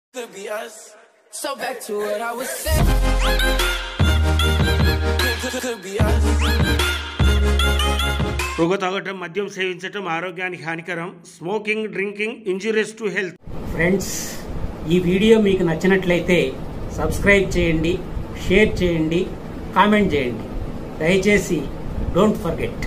Could be us. So back to what I was saying. Could, could, could be us. పొగ తాగటం మద్యం సేవించటం ఆరోగ్యానికి హానికరం smoking drinking injurious to health friends ఈ వీడియో మీకు నచ్చినట్లయితే సబ్స్క్రైబ్ చేయండి షేర్ చేయండి కామెంట్ చేయండి దయచేసి don't forget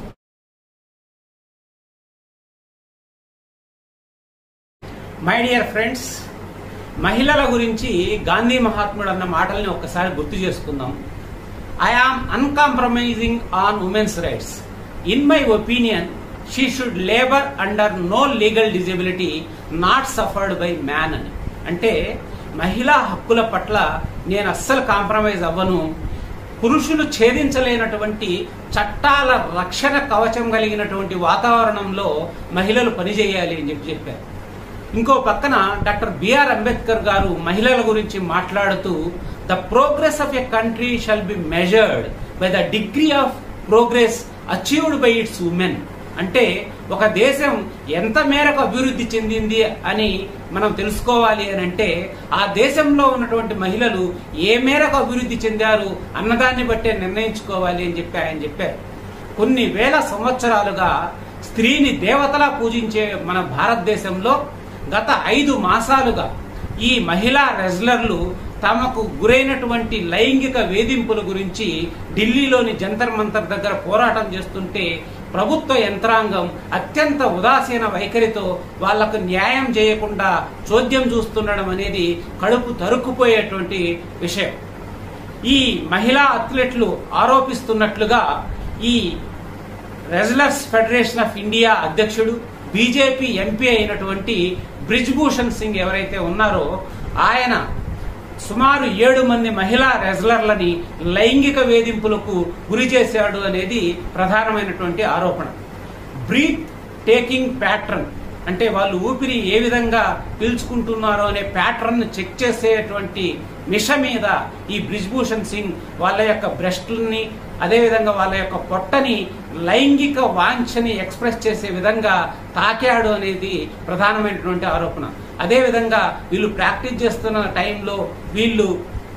my dear friends మహిళల గురించి గాంధీ మహాత్ముడు అన్న మాటల్ని ఒక్కసారి గుర్తు చేసుకుందాం I am uncompromising on women's rights in my opinion she should labour under no legal disability not suffered by man అని అంటే మహిళా హక్కుల పట్ల నేను అస్సలు కాంప్రమైజ్ అవ్వను పురుషులు ఛేదించలేనటువంటి చట్టాల రక్షణ కవచం కలిగినటువంటి వాతావరణంలో మహిళలు పనిచేయాలి అని చెప్పి చెప్పారు ఇంకో పక్కన డాక్టర్ బిఆర్ అంబేద్కర్ గారు మహిళల గురించి మాట్లాడుతూ the progress of a country shall be measured by the degree of progress achieved by its women అంటే ఒక దేశం ఎంత మేరకు అభివృద్ధి చెందింది అని మనం తెలుసుకోవాలి అని అంటే ఆ దేశంలో ఉన్నటువంటి మహిళలు ఏ మేరకు అభివృద్ధి చెందారు అన్నదాన్ని బట్టే నిర్ణయించుకోవాలి అని చెప్పి ఆయన చెప్పారు కొన్ని వేల సంవత్సరాలుగా స్త్రీని దేవతలా పూజించే మన భారతదేశంలో గత ఐదు మాసాలుగా ఈ మహిళా రెజ్లర్లు తమకు గురైనటువంటి లైంగిక వేధింపుల గురించి ఢిల్లీలోని జంతర్ మంతర్ దగ్గర పోరాటం చేస్తుంటే ప్రభుత్వ యంత్రాంగం అత్యంత ఉదాసీన వైఖరితో వాళ్లకు న్యాయం చేయకుండా చోద్యం చూస్తుండడం అనేది కడుపు తరుక్కుపోయేటువంటి విషయం ఈ మహిళా అథ్లెట్లు ఆరోపిస్తున్నట్లుగా ఈ రెజ్లర్స్ ఫెడరేషన్ ఆఫ్ ఇండియా అధ్యక్షుడు బీజేపీ ఎంపీ అయినటువంటి బ్రిజ్భూషణ్ సింగ్ ఎవరైతే ఉన్నారో ఆయన సుమారు ఏడు మంది మహిళా రెజ్లర్లని లైంగిక వేధింపులకు గురి చేశాడు అనేది ప్రధానమైనటువంటి ఆరోపణ బ్రీత్ టేకింగ్ ప్యాటర్న్ అంటే వాళ్ళు ఊపిరి ఏ విధంగా పీల్చుకుంటున్నారో అనే ప్యాటర్న్ చెక్ చేసేటువంటి మిష మీద ఈ బ్రిజ్భూషణ్ సింగ్ వాళ్ళ యొక్క బ్రెస్ట్లని అదేవిధంగా వాళ్ళ యొక్క పొట్టని లైంగిక వాంఛని ఎక్స్ప్రెస్ చేసే విధంగా తాకాడు అనేది ప్రధానమైనటువంటి ఆరోపణ అదేవిధంగా వీళ్ళు ప్రాక్టీస్ చేస్తున్న టైంలో వీళ్ళు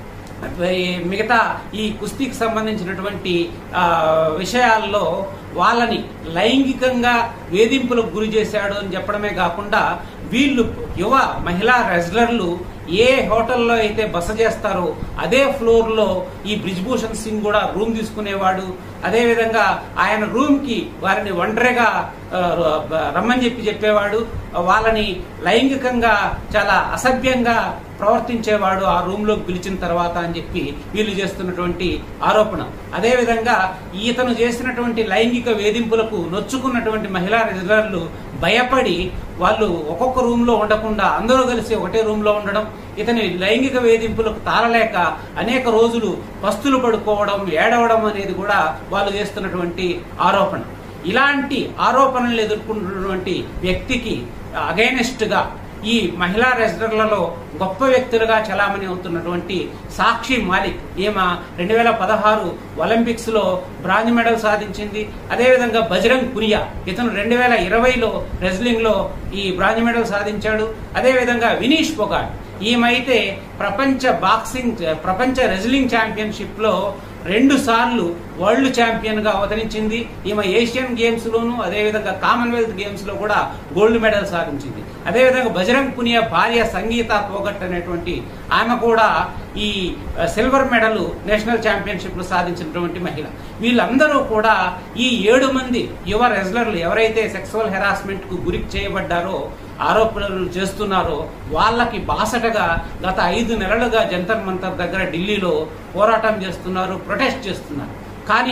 ఈ మిగతా ఈ కుస్తీకి సంబంధించినటువంటి ఆ, విషయాల్లో వాళ్ళని లైంగికంగా వేధింపులకు గురి చేశాడు అని చెప్పడమే కాకుండా వీళ్ళు యువ మహిళా రెజ్లర్లు ఏ హోటల్లో అయితే బస చేస్తారో అదే ఫ్లోర్ లో ఈ బ్రిజ్భూషణ్ సింగ్ కూడా రూమ్ తీసుకునేవాడు అదే విధంగా ఆయన రూమ్ కి వారిని ఒంటరిగా ఆ, రమ్మని చెప్పి చెప్పేవాడు వాళ్ళని లైంగికంగా చాలా అసభ్యంగా ప్రవర్తించేవాడు ఆ రూమ్ లోకి పిలిచిన తర్వాత అని చెప్పి వీళ్ళు చేస్తున్నటువంటి ఆరోపణ అదే విధంగా ఈతను చేసినటువంటి లైంగిక వేధింపులకు నొచ్చుకున్నటువంటి మహిళా రెజ్లర్లు భయపడి వాళ్ళు ఒక్కొక్క రూమ్ లో ఉండకుండా అందరూ కలిసి ఒకటే రూమ్ లో ఉండడం ఇతని లైంగిక వేధింపులకు తాళలేక అనేక రోజులు పస్తులు పడుకోవడం ఏడవడం అనేది కూడా వాళ్ళు చేస్తున్నటువంటి ఆరోపణ ఇలాంటి ఆరోపణలు ఎదుర్కొంటున్నటువంటి వ్యక్తికి అగైనెస్ట్ గా ఈ మహిళా రెజ్లర్లలో గొప్ప వ్యక్తులుగా చలామణి అవుతున్నటువంటి సాక్షి మాలిక్ ఈమె రెండు వేల పదహారు ఒలింపిక్స్ లో బ్రాంజ్ మెడల్ సాధించింది అదేవిధంగా బజరంగ్ పునియా ఇతను రెండు వేల ఇరవైలో రెజ్లింగ్ లో ఈ బ్రాంజ్ మెడల్ సాధించాడు అదేవిధంగా వినీష్ పొగాట్ ఈమెయితే ప్రపంచ బాక్సింగ్ ప్రపంచ రెజ్లింగ్ ఛాంపియన్షిప్ లో రెండు సార్లు వరల్డ్ ఛాంపియన్ గా అవతరించింది ఈమె ఏషియన్ గేమ్స్ లోను అదేవిధంగా కామన్వెల్త్ గేమ్స్ లో కూడా గోల్డ్ మెడల్ సాధించింది అదేవిధంగా బజరంగ్ పునియా భార్య సంగీత పోగట్ అనేటువంటి ఆమె కూడా ఈ సిల్వర్ మెడల్ నేషనల్ ఛాంపియన్షిప్ లో సాధించినటువంటి మహిళ వీళ్ళందరూ కూడా ఈ ఏడు మంది యువ రెజ్లర్లు ఎవరైతే సెక్సువల్ హెరాస్మెంట్ కు గురి చేయబడ్డారో ఆరోపణలు చేస్తున్నారో వాళ్ళకి బాసటగా గత ఐదు నెలలుగా జంతర్ మంతర్ దగ్గర ఢిల్లీలో పోరాటం చేస్తున్నారు ప్రొటెస్ట్ చేస్తున్నారు కానీ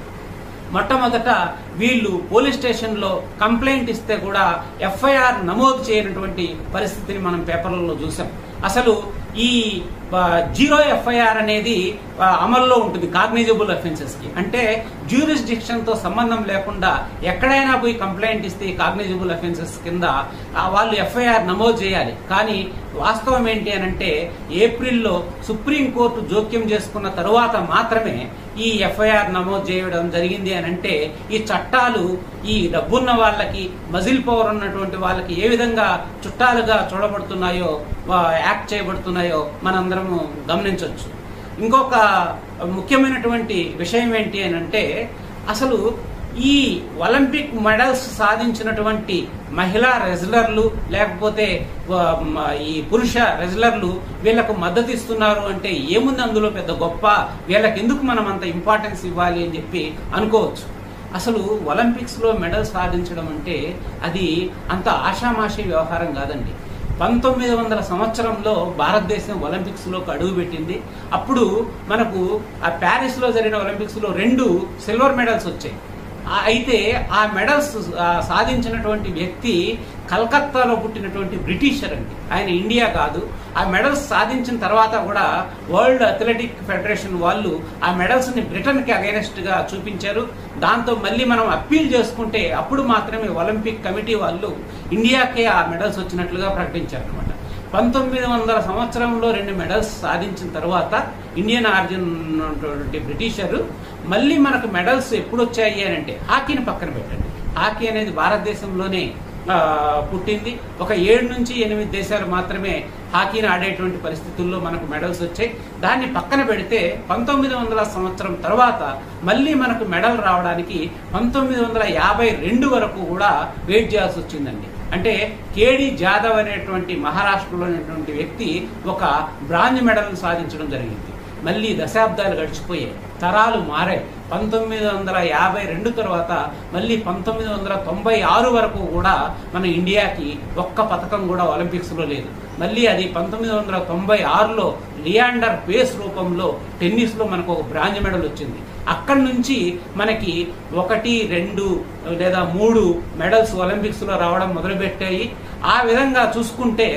మొట్టమొదట వీళ్ళు పోలీస్ స్టేషన్లో కంప్లైంట్ ఇస్తే కూడా ఎఫ్ఐఆర్ నమోదు చేయనటువంటి పరిస్థితిని మనం పేపర్లలో చూసాం అసలు ఈ ఆ, జీరో ఎఫ్ఐఆర్ అనేది ఆ, అమల్లో ఉంటుంది కాగ్నిజబుల్ అఫెన్సెస్ కి అంటే జ్యూరిస్డిక్షన్ తో సంబంధం లేకుండా ఎక్కడైనా పోయి కంప్లైంట్ ఇస్తే కాగ్నిజబుల్ అఫెన్సెస్ కింద ఆ, వాళ్ళు ఎఫ్ఐఆర్ నమోదు చేయాలి కానీ వాస్తవం ఏంటి అని అంటే ఏప్రిల్లో సుప్రీంకోర్టు జోక్యం చేసుకున్న తరువాత మాత్రమే ఈ ఎఫ్ఐఆర్ నమోదు చేయడం జరిగింది అని అంటే ఈ చట్టాలు ఈ డబ్బున్న వాళ్ళకి మజిల్ పవర్ ఉన్నటువంటి వాళ్ళకి ఏ విధంగా చుట్టాలుగా చూడబడుతున్నాయో వా- యాక్ట్ చేయబడుతున్నాయో మనందరము గమనించవచ్చు ఇంకొక ముఖ్యమైనటువంటి విషయం ఏంటి అని అంటే అసలు ఈ ఒలింపిక్ మెడల్స్ సాధించినటువంటి మహిళా రెజ్లర్లు లేకపోతే ఆ, మ, ఈ పురుష రెజ్లర్లు వీళ్ళకు మద్దతు ఇస్తున్నారు అంటే ఏముంది అందులో పెద్ద గొప్ప వీళ్ళకి ఎందుకు మనం అంత ఇంపార్టెన్స్ ఇవ్వాలి అని చెప్పి అనుకోవచ్చు అసలు ఒలింపిక్స్ లో మెడల్ సాధించడం అంటే అది అంత ఆషామాషి వ్యవహారం కాదండి పంతొమ్మిది వందల సంవత్సరంలో భారతదేశం ఒలింపిక్స్ లోకి అడుగు పెట్టింది అప్పుడు మనకు ఆ ప్యారిస్ లో జరిగిన ఒలింపిక్స్ లో రెండు సిల్వర్ మెడల్స్ వచ్చాయి ఆ- అయితే ఆ మెడల్స్ ఆ, సాధించినటువంటి వ్యక్తి కలకత్తాలో పుట్టినటువంటి బ్రిటిషర్ అండి ఆయన ఇండియా కాదు ఆ మెడల్స్ సాధించిన తర్వాత కూడా వరల్డ్ అథ్లెటిక్ ఫెడరేషన్ వాళ్ళు ఆ మెడల్స్ ని బ్రిటన్ కి అగైనెస్ట్ గా చూపించారు దాంతో మళ్ళీ మనం అప్పీల్ చేసుకుంటే అప్పుడు మాత్రమే ఒలింపిక్ కమిటీ వాళ్ళు ఇండియాకే ఆ మెడల్స్ వచ్చినట్లుగా ప్రకటించారు అనమాట పంతొమ్మిది వందల సంవత్సరంలో రెండు మెడల్స్ సాధించిన తర్వాత ఇండియన్ ఆర్జిన్ ఉన్నటువంటి బ్రిటిషరు మళ్ళీ మనకు మెడల్స్ ఎప్పుడు వచ్చాయి అని అంటే హాకీని పక్కన పెట్టండి హాకీ అనేది భారతదేశంలోనే ఆ, పుట్టింది ఒక ఏడు నుంచి ఎనిమిది దేశాలు మాత్రమే హాకీని ఆడేటువంటి పరిస్థితుల్లో మనకు మెడల్స్ వచ్చాయి దాన్ని పక్కన పెడితే పంతొమ్మిది వందల సంవత్సరం తర్వాత మళ్ళీ మనకు మెడల్ రావడానికి పంతొమ్మిది వందల యాభై రెండు వరకు కూడా వెయిట్ చేయాల్సి వచ్చిందండి అంటే కేడి జాదవ్ అనేటువంటి మహారాష్ట్రలో ఉన్నటువంటి వ్యక్తి ఒక బ్రాంజ్ మెడల్ సాధించడం జరిగింది మళ్ళీ దశాబ్దాలు గడిచిపోయాయి తరాలు మారాయి పంతొమ్మిది వందల యాభై రెండు తర్వాత మళ్ళీ పంతొమ్మిది వందల తొంభై ఆరు వరకు కూడా మన ఇండియాకి ఒక్క పథకం కూడా ఒలింపిక్స్ లో లేదు మళ్ళీ అది పంతొమ్మిది వందల తొంభై ఆరులో లియాండర్ పేస్ రూపంలో టెన్నిస్ లో మనకు ఒక బ్రాంజ్ మెడల్ వచ్చింది అక్కడి నుంచి మనకి ఒకటి రెండు లేదా మూడు మెడల్స్ ఒలింపిక్స్ లో రావడం మొదలుపెట్టాయి ఆ విధంగా చూసుకుంటే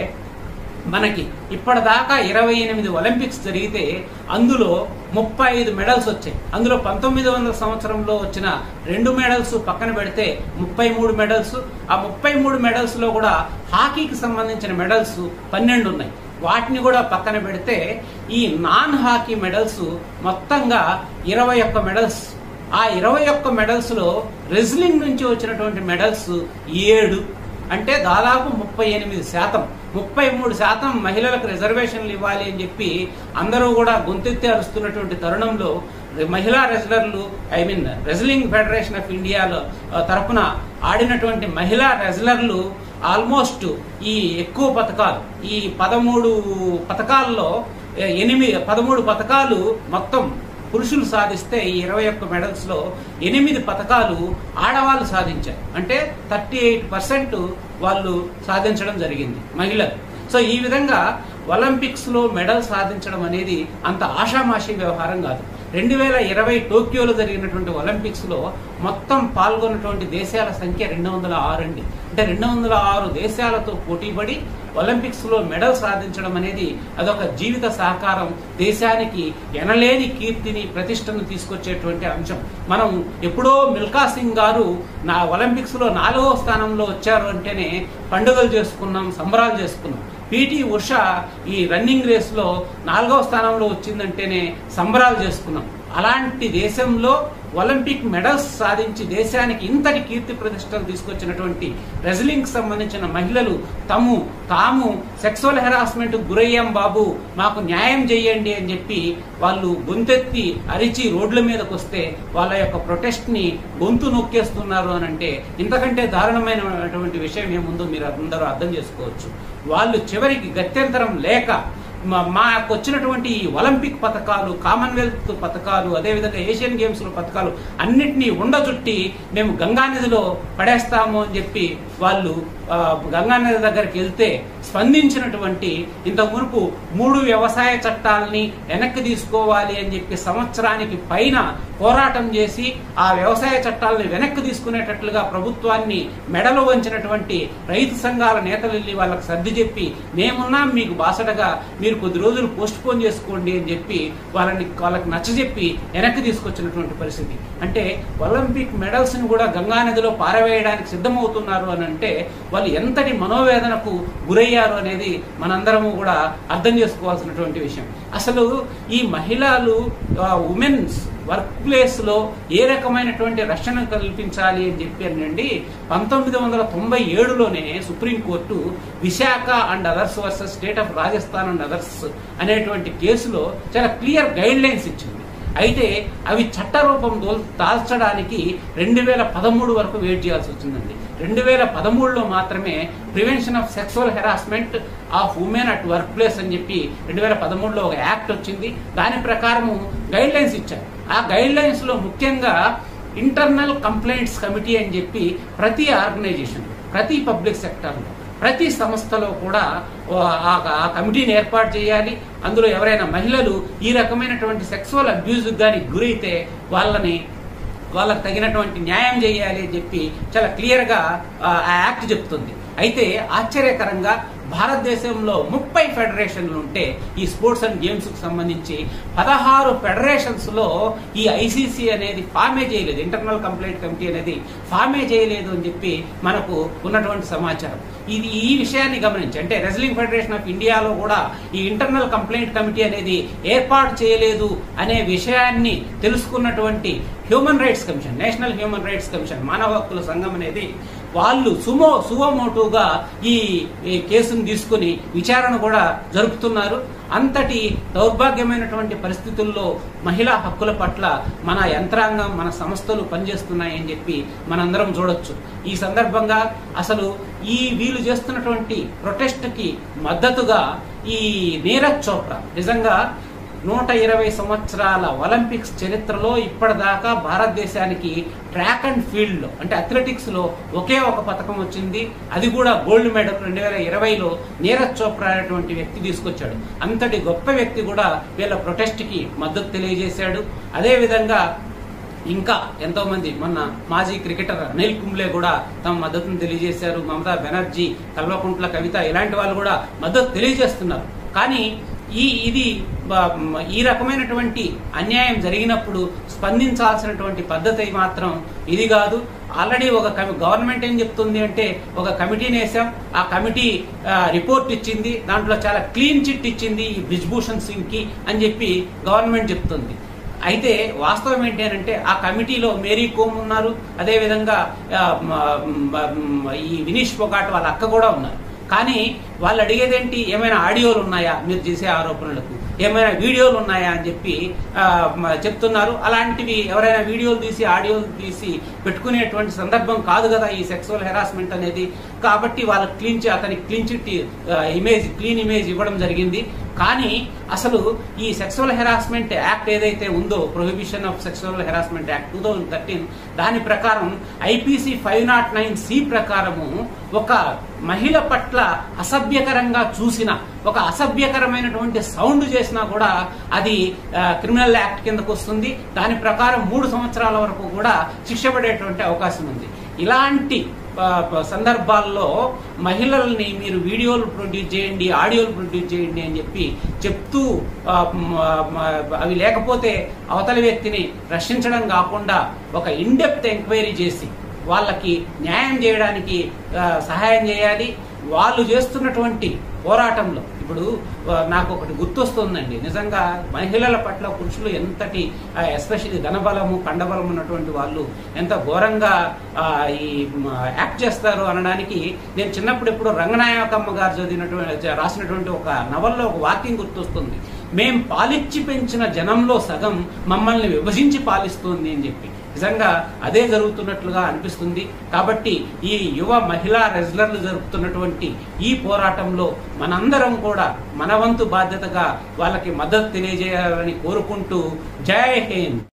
మనకి ఇప్పటిదాకా ఇరవై ఎనిమిది ఒలింపిక్స్ జరిగితే అందులో ముప్పై ఐదు మెడల్స్ వచ్చాయి అందులో పంతొమ్మిది వందల సంవత్సరంలో వచ్చిన రెండు మెడల్స్ పక్కన పెడితే ముప్పై మూడు మెడల్స్ ఆ ముప్పై మూడు మెడల్స్ లో కూడా హాకీకి సంబంధించిన మెడల్స్ పన్నెండు ఉన్నాయి వాటిని కూడా పక్కన పెడితే ఈ నాన్ హాకీ మెడల్స్ మొత్తంగా ఇరవై ఒక్క మెడల్స్ ఆ ఇరవై ఒక్క మెడల్స్ లో రెజ్లింగ్ నుంచి వచ్చినటువంటి మెడల్స్ ఏడు అంటే దాదాపు ముప్పై ఎనిమిది శాతం ముప్పై మూడు శాతం మహిళలకు రిజర్వేషన్లు ఇవ్వాలి అని చెప్పి అందరూ కూడా గొంతెత్తి అరుస్తున్నటువంటి తరుణంలో మహిళా రెజ్లర్లు I mean wrestling federation of ఇండియాలో ఆ, తరపున ఆడినటువంటి మహిళా రెజ్లర్లు ఆల్మోస్ట్ ఈ ఎక్కువ పథకాలు ఈ పదమూడు పథకాల్లో ఎ- ఎనిమిది పదమూడు పథకాలు మొత్తం పురుషులు సాధిస్తే ఈ ఇరవై ఒక్క మెడల్స్ లో ఎనిమిది పథకాలు ఆడవాళ్ళు సాధించారు అంటే థర్టీ ఎయిట్ పర్సెంట్ వాళ్ళు సాధించడం జరిగింది మహిళలు సో ఈ విధంగా ఒలింపిక్స్ లో మెడల్ సాధించడం అనేది అంత ఆషామాషి వ్యవహారం కాదు రెండు వేల ఇరవై టోక్యోలో జరిగినటువంటి ఒలింపిక్స్ లో మొత్తం పాల్గొన్నటువంటి దేశాల సంఖ్య రెండు వందల ఆరు అండి అంటే రెండు వందల ఆరు దేశాలతో పోటీపడి ఒలింపిక్స్ లో మెడల్ సాధించడం అనేది అదొక జీవిత సహకారం దేశానికి ఎనలేని కీర్తిని ప్రతిష్టను తీసుకొచ్చేటువంటి అంశం మనం ఎప్పుడో మిల్కా సింగ్ గారు నా ఒలింపిక్స్ లో నాలుగో స్థానంలో వచ్చారు అంటేనే పండుగలు చేసుకున్నాం సంబరాలు చేసుకున్నాం పిటి ఉష ఈ రన్నింగ్ రేస్ లో నాలుగవ స్థానంలో వచ్చిందంటేనే సంబరాలు చేసుకున్నాం అలాంటి దేశంలో ఒలింపిక్ మెడల్స్ సాధించి దేశానికి ఇంతటి కీర్తి ప్రతిష్టలు తీసుకొచ్చినటువంటి రెజ్లింగ్ సంబంధించిన మహిళలు తము తాము సెక్సువల్ హెరాస్మెంట్ గురయ్యాం బాబు మాకు న్యాయం చేయండి అని చెప్పి వాళ్ళు గొంతెత్తి అరిచి రోడ్ల మీదకి వస్తే వాళ్ళ యొక్క ప్రొటెస్ట్ ని గొంతు నొక్కేస్తున్నారు అని అంటే ఇంతకంటే దారుణమైనటువంటి విషయం ఏముందో మీరు అందరూ అర్థం చేసుకోవచ్చు వాళ్ళు చివరికి గత్యంతరం లేక మా- మాకు వచ్చినటువంటి ఈ ఒలింపిక్ పథకాలు కామన్వెల్త్ పథకాలు అదేవిధంగా ఏషియన్ గేమ్స్ లో పథకాలు అన్నిటినీ ఉండజుట్టి మేము గంగానదిలో పడేస్తాము అని చెప్పి వాళ్ళు ఆ, గంగానది దగ్గరికి వెళ్తే స్పందించినటువంటి ఇంత మునుపు మూడు వ్యవసాయ చట్టాలని వెనక్కి తీసుకోవాలి అని చెప్పి సంవత్సరానికి పైన పోరాటం చేసి ఆ వ్యవసాయ చట్టాలని వెనక్కి తీసుకునేటట్లుగా ప్రభుత్వాన్ని మెడలు వంచినటువంటి రైతు సంఘాల నేతలు వెళ్ళి వాళ్ళకి సర్ది చెప్పి మేమున్నాం మీకు బాసటగా మీరు కొద్ది రోజులు పోస్ట్ పోన్ చేసుకోండి అని చెప్పి వాళ్ళని వాళ్ళకి నచ్చజెప్పి వెనక్కి తీసుకొచ్చినటువంటి పరిస్థితి అంటే ఒలింపిక్ మెడల్స్ ని కూడా గంగానదిలో పారవేయడానికి సిద్ధమవుతున్నారు అని అంటే వాళ్ళు ఎంతటి మనోవేదనకు గురయ్యారు అనేది మనందరము కూడా అర్థం చేసుకోవాల్సినటువంటి విషయం అసలు ఈ మహిళలు ఉమెన్స్ వర్క్ ప్లేస్ లో ఏ రకమైనటువంటి రక్షణ కల్పించాలి అని చెప్పి అండి పంతొమ్మిది వందల తొంభై ఏడులోనే supreme court Vishaka and others versus state of Rajasthan and others అనేటువంటి కేసులో చాలా క్లియర్ గైడ్ లైన్స్ ఇచ్చింది అయితే అవి చట్టరూపం దోల్- దాల్చడానికి రెండు వేల పదమూడు వరకు వెయిట్ చేయాల్సి వచ్చిందండి రెండు వేల పదమూడులో మాత్రమే prevention of sexual harassment of women at workplace అని చెప్పి రెండు వేల పదమూడులో ఒక యాక్ట్ వచ్చింది దాని ప్రకారము గైడ్ లైన్స్ ఇచ్చారు ఆ గైడ్ లైన్స్ లో ముఖ్యంగా ఇంటర్నల్ కంప్లైంట్స్ కమిటీ అని చెప్పి ప్రతి ఆర్గనైజేషన్ ప్రతి పబ్లిక్ సెక్టర్లో ప్రతి సంస్థలో కూడా ఓ ఆ ఆ కమిటీని ఏర్పాటు చేయాలి అందులో ఎవరైనా మహిళలు ఈ రకమైనటువంటి సెక్సువల్ అబ్యూజ్ కానీ గురైతే వాళ్ళని వాళ్ళకి తగినటువంటి న్యాయం చేయాలి అని చెప్పి చాలా క్లియర్గా ఆ ఆ యాక్ట్ చెప్తుంది అయితే ఆశ్చర్యకరంగా భారతదేశంలో ముప్పై ఫెడరేషన్లు ఉంటే ఈ స్పోర్ట్స్ అండ్ గేమ్స్ కు సంబంధించి పదహారు ఫెడరేషన్స్ లో ఈ ఐసీసీ అనేది ఫామే చేయలేదు ఇంటర్నల్ కంప్లైంట్ కమిటీ అనేది ఫామే చేయలేదు అని చెప్పి మనకు ఉన్నటువంటి సమాచారం ఇది ఈ విషయాన్ని గమనించి అంటే రెజ్లింగ్ ఫెడరేషన్ ఆఫ్ ఇండియాలో కూడా ఈ ఇంటర్నల్ కంప్లైంట్ కమిటీ అనేది ఏర్పాటు చేయలేదు అనే విషయాన్ని తెలుసుకున్నటువంటి human rights commission national human rights commission మానవ హక్కుల సంఘం అనేది వాళ్ళు సుమో సువమోటుగా ఈ ఈ కేసును తీసుకుని విచారణ కూడా జరుపుతున్నారు అంతటి దౌర్భాగ్యమైనటువంటి పరిస్థితుల్లో మహిళా హక్కుల పట్ల మన యంత్రాంగం మన సంస్థలు పనిచేస్తున్నాయని చెప్పి మనందరం చూడొచ్చు ఈ సందర్భంగా అసలు ఈ వీళ్ళు చేస్తున్నటువంటి ప్రొటెస్ట్ కి మద్దతుగా ఈ నీరజ్ చోప్రా నిజంగా నూట ఇరవై సంవత్సరాల ఒలింపిక్స్ చరిత్రలో ఇప్పటిదాకా భారతదేశానికి ట్రాక్ అండ్ ఫీల్డ్ లో అంటే అథ్లెటిక్స్ లో ఒకే ఒక పథకం వచ్చింది అది కూడా గోల్డ్ మెడల్ రెండు వేల ఇరవైలో నీరజ్ చోప్రా అనేటువంటి వ్యక్తి తీసుకొచ్చాడు అంతటి గొప్ప వ్యక్తి కూడా వీళ్ళ ప్రొటెస్ట్ కి మద్దతు తెలియజేశాడు అదే విధంగా ఇంకా ఎంతో మంది మొన్న మాజీ క్రికెటర్ అనిల్ కుంబ్లే కూడా తమ మద్దతును తెలియజేశారు మమతా బెనర్జీ కల్వకుంట్ల కవిత ఇలాంటి వాళ్ళు కూడా మద్దతు తెలియజేస్తున్నారు కానీ ఈ ఇది బ- మ- ఈ రకమైనటువంటి అన్యాయం జరిగినప్పుడు స్పందించాల్సినటువంటి పద్ధతి మాత్రం ఇది కాదు ఆల్రెడీ ఒక కమి- గవర్నమెంట్ ఏం చెప్తుంది అంటే ఒక కమిటీని వేసాం ఆ కమిటీ ఆ, రిపోర్ట్ ఇచ్చింది దాంట్లో చాలా క్లీన్ చిట్ ఇచ్చింది ఈ బ్రిజ్భూషణ్ సింగ్ కి అని చెప్పి గవర్నమెంట్ చెప్తుంది అయితే వాస్తవం ఏంటి అని అంటే ఆ కమిటీలో మేరీ కోమ్ ఉన్నారు అదేవిధంగా ఆ, మ- మ- మ- ఈ వినీష్ పొగాట్ వాళ్ళ అక్క కూడా ఉన్నారు కానీ వాళ్ళు అడిగేదేంటి ఏమైనా ఆడియోలు ఉన్నాయా మీరు చేసే ఆరోపణలకు ఏమైనా వీడియోలు ఉన్నాయా అని చెప్పి ఆ, మ- చెప్తున్నారు అలాంటివి ఎవరైనా వీడియోలు తీసి ఆడియోలు తీసి పెట్టుకునేటువంటి సందర్భం కాదు కదా ఈ సెక్సువల్ హెరాస్మెంట్ అనేది కాబట్టి వాళ్ళకి క్లీన్ చే- అతనికి clean chit image clean image ఇవ్వడం జరిగింది కానీ అసలు ఈ సెక్సువల్ హెరాస్మెంట్ యాక్ట్ ఏదైతే ఉందో prohibition of sexual harassment act two thousand thirteen దాని ప్రకారం IPC five naught nine C ప్రకారము ఒక మహిళ పట్ల అసభ్యకరంగా చూసిన ఒక అసభ్యకరమైనటువంటి సౌండ్ చేసినా కూడా అది క్రిమినల్ యాక్ట్ కిందకు వస్తుంది దాని ప్రకారం మూడు సంవత్సరాల వరకు కూడా శిక్ష పడేటువంటి అవకాశం ఉంది ఇలాంటి ఆ, ప- సందర్భాల్లో మహిళల్ని మీరు వీడియోలు ప్రొడ్యూస్ చేయండి ఆడియోలు ప్రొడ్యూస్ చేయండి అని చెప్పి చెప్తూ ఆ, మ- మ- అవి లేకపోతే అవతలి వ్యక్తిని రక్షించడం కాకుండా ఒక ఇన్డెప్త్ ఎంక్వైరీ చేసి వాళ్ళకి న్యాయం చేయడానికి ఆ, సహాయం చేయాలి వాళ్ళు చేస్తున్నటువంటి పోరాటంలో ఇప్పుడు ఆ, నాకు ఒకటి గుర్తొస్తుందండి నిజంగా మహిళల పట్ల పురుషులు ఎంతటి ఎస్పెషల్లీ ధనబలము కండబలం ఉన్నటువంటి వాళ్ళు ఎంత ఘోరంగా ఆ, ఈ మ, యాక్ట్ చేస్తారు అనడానికి నేను చిన్నప్పుడు ఎప్పుడు రంగనాయకమ్మ గారు చదివినటువంటి రాసినటువంటి ఒక నవల్లో ఒక వాక్యం గుర్తొస్తుంది మేం పాలిచ్చి పెంచిన జనంలో సగం మమ్మల్ని విభజించి పాలిస్తుంది అని చెప్పి నిజంగా అదే జరుగుతున్నట్లుగా అనిపిస్తుంది కాబట్టి ఈ యువ మహిళా రెజ్లర్లు జరుపుతున్నటువంటి ఈ పోరాటంలో మనందరం కూడా మన వంతు బాధ్యతగా వాళ్ళకి మద్దతు తెలియజేయాలని కోరుకుంటూ జై హింద్